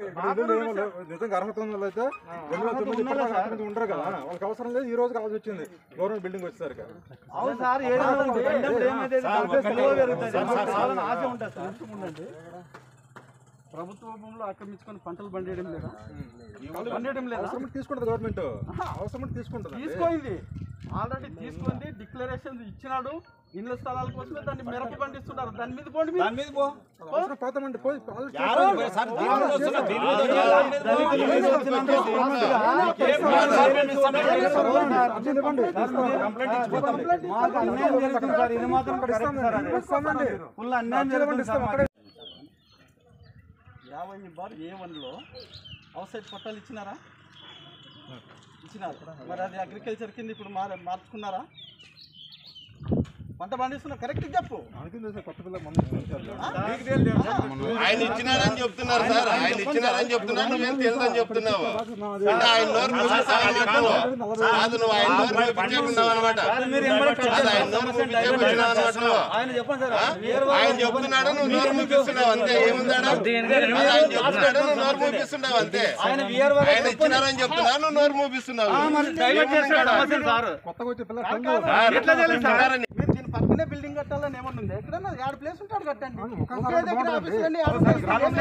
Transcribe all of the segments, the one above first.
ఇక్కడ ఇల్లు లేని వాళ్ళు నిజంగా అర్హత ఉన్న వాళ్ళు అయితే రెండు వేల తొమ్మిది ఇప్పటిదాకా అక్కడి నుంచి ఉండరు కదా వాళ్ళకి అవసరం లేదు ఈ రోజు కావాల్సి వచ్చింది గవర్నమెంట్ బిల్డింగ్ వచ్చేసరికి అవును సార్ ఏదైనా రెండప్పుడు ఏమైతే విలువ పెరుగుతుంది మాకు కావాలని ఆశ ఉంటుంది సార్ ప్రభుత్వ భూములు ఆక్రమించుకొని పంటలు పండేయడం లేదా పండేయడం లేదా అవసరం ఉంటే తీసుకుంటుంది గవర్నమెంట్ అవసరం ఉంటే తీసుకుంటుంది తీసుకోయింది ఆల్రెడీ తీసుకుంది డిక్లరేషన్ ఇచ్చినాడు ఇళ్ళ స్థలాల కోసమే దాన్ని మిరప పండిస్తున్నారు దాని మీద పోండి మీరు. దాని మీద పో అవసరం పోతామండి పోయి ఆలోచించండి. యారో సార్ దీని మీద వస్తున్నా దీని మీద వస్తున్నా. అర్జీలు ఇవ్వండి. కంప్లైంట్ ఇచ్చిపోతాం మాకు అన్యాయం జరుగుతుంది సార్ ఇది మాత్రం కరెక్ట్ సార్ అది. ఇస్తామండి. ఫుల్ అన్యాయం అర్జీలు ఇవ్వండి, జరుగుతుంది సార్ ఇస్తాం. మాకు. యాభై బార్ ఏ వన్లో అవుట్ సైడ్ పట్టాలు ఇచ్చినారా ఇచ్చినారు మరి అది అగ్రికల్చర్ కింద ఇప్పుడు మార్ మార్చుకున్నారా పంట పండిస్తున్నా కరెక్ట్ చెప్పు అనుకుంది సార్ కొత్త పిల్ల మంది ఇచ్చారు. ఆయన ఇచ్చినారని చెప్తున్నారు సార్ ఆయన ఇచ్చినారని చెప్తున్నారు నువ్వేం తెలుదని చెప్తున్నావు అంటే ఆయన నోరు మూసేస్తావు అనమాట కాదు నువ్వు ఆయన నోరు మూపించేకున్నావు అనమాట మీరు ఎంబడే కాదు ఆయన నోరు మూపించేకున్నావు అనమాట నువ్వు ఆయన చెప్పండి సార్ ఆ? ఆయన చెప్తున్నాడు నువ్వు నోరు మూపిస్తున్నావు అంతే ఏముందాడు అది ఆయన చెప్తున్నాడు నువ్వు నోరు మూపిస్తున్నావు అంతే ఆయన విఆర్ ఆయన ఇచ్చినారని చెప్తున్నావు నువ్వు నోరు మూపిస్తున్నావు డైవర్ట్ చేస్తాడు సార్ కొత్తగా వచ్చే పిల్ల సంఘం. ఎట్లా తెలియదు సార్ మీరు దీని పక్కనే బిల్డింగ్ కట్టాలని ఏమన్నా ఉంది ఎక్కడన్నా యాడ్ ప్లేస్ ఉంటాడు కట్టండి ఒకే దగ్గర ఆఫీస్ రండి, యాడ్ ఉంది.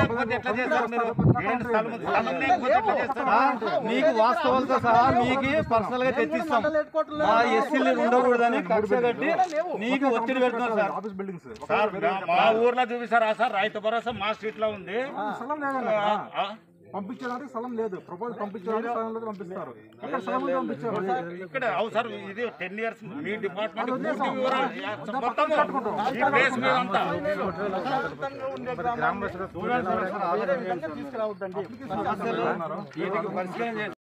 మీకు వాస్తవాలతో సహా మీకు పర్సనల్ గా తెచ్చిస్తాం మండల హెడ్ క్వార్టర్లో మా ఎస్సీలు ఉండకూడదని కక్ష కట్టి నీకు ఒత్తిడి పెడుతున్నారు సార్ ఆఫీస్ బిల్డింగ్స్ సార్ మా ఊర్లో చూపిస్తారా సార్ రైతు భరోసా మా స్ట్రీట్ లో ఉంది స్థలం లేదండి పంపించడానికి స్థలం లేదు ప్రపోజల్ పంపించడానికి స్థలం లేదు పంపిస్తారు ఇక్కడ స్థలం ఉంది పంపించారు ఇక్కడ అవు సార్ ఇది టెన్ ఇయర్స్ మీ డిపార్ట్మెంట్ పూర్తి వివరాలు మొత్తము ఈ ప్లేస్ మీద అంతా ప్రశాంతంగా ఉండే గ్రామాన్ని వేరే విధంగా తీసుకురావద్దండి వీటికి పరిష్కారం చేసి